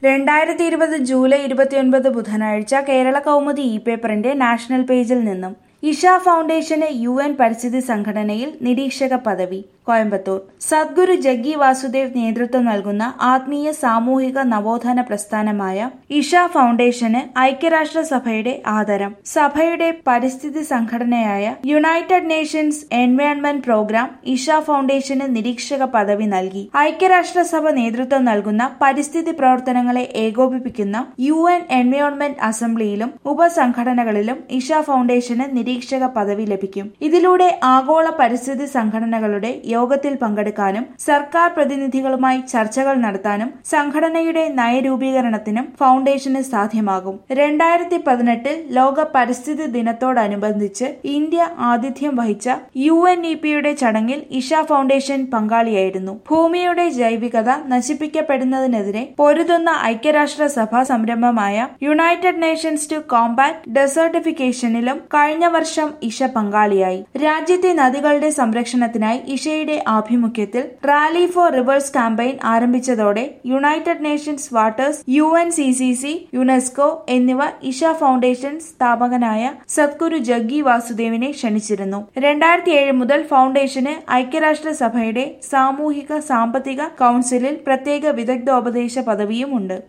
രണ്ടായിരത്തി ഇരുപത് ജൂലൈ ഇരുപത്തിയൊൻപത് ബുധനാഴ്ച കേരള കൗമുദി ഇ പേപ്പറിന്റെ നാഷണൽ പേജിൽ നിന്നും ഇഷ ഫൗണ്ടേഷന് യു എൻ പരിസ്ഥിതി സംഘടനയിൽ നിരീക്ഷക പദവി കോയമ്പത്തൂർ സദ്ഗുരു ജഗ്ഗി വാസുദേവ് നേതൃത്വം നൽകുന്ന ആത്മീയ സാമൂഹിക നവോത്ഥാന പ്രസ്ഥാനമായ ഇഷ ഫൗണ്ടേഷന് ഐക്യരാഷ്ട്രസഭയുടെ ആദരം സഭയുടെ പരിസ്ഥിതി സംഘടനയായ United Nations environment programme Isha ഫൗണ്ടേഷന് നിരീക്ഷക പദവി നൽകി ഐക്യരാഷ്ട്രസഭ നേതൃത്വം നൽകുന്ന പരിസ്ഥിതി പ്രവർത്തനങ്ങളെ ഏകോപിപ്പിക്കുന്ന യു എൻ എൻവയോൺമെന്റ് അസംബ്ലിയിലും ഉപസംഘടനകളിലും ഇഷ ഫൗണ്ടേഷന് നിരീക്ഷക പദവി ലഭിക്കും ഇതിലൂടെ ആഗോള പരിസ്ഥിതി സംഘടനകളുടെ യോഗത്തിൽ പങ്കെടുക്കാനും സർക്കാർ പ്രതിനിധികളുമായി ചർച്ചകൾ നടത്താനും സംഘടനയുടെ നയരൂപീകരണത്തിനും ഫൗണ്ടേഷന് സാധ്യമാകും രണ്ടായിരത്തി പതിനെട്ടിൽ ലോക പരിസ്ഥിതി ദിനത്തോടനുബന്ധിച്ച് ഇന്ത്യ ആതിഥ്യം വഹിച്ച യു എൻ ഇ പിയുടെ ചടങ്ങിൽ ഇഷ ഫൗണ്ടേഷൻ പങ്കാളിയായിരുന്നു ഭൂമിയുടെ ജൈവികത നശിപ്പിക്കപ്പെടുന്നതിനെതിരെ പൊരുതുന്ന ഐക്യരാഷ്ട്രസഭ സംരംഭമായ യുണൈറ്റഡ് നേഷൻസ് ടു കോമ്പാറ്റ് ഡെസർട്ടിഫിക്കേഷനിലും കഴിഞ്ഞ വർഷം ഇഷ പങ്കാളിയായി രാജ്യത്തെ നദികളുടെ സംരക്ഷണത്തിനായി ഇഷയുടെ ആഭിമുഖ്യത്തിൽ റാലി ഫോർ റിവേഴ്സ് ക്യാമ്പയിൻ ആരംഭിച്ചതോടെ United Nations waters U N C C C UNESCO എന്നിവ ഇഷ ഫൗണ്ടേഷൻ സ്ഥാപകനായ സദ്ഗുരു ജഗ്ഗി വാസുദേവിനെ ക്ഷണിച്ചിരുന്നു രണ്ടായിരത്തി ഏഴ് മുതൽ ഫൗണ്ടേഷന് ഐക്യരാഷ്ട്രസഭയുടെ സാമൂഹിക സാമ്പത്തിക കൗൺസിലിൽ പ്രത്യേക വിദഗ്ധോപദേശ പദവിയുമുണ്ട്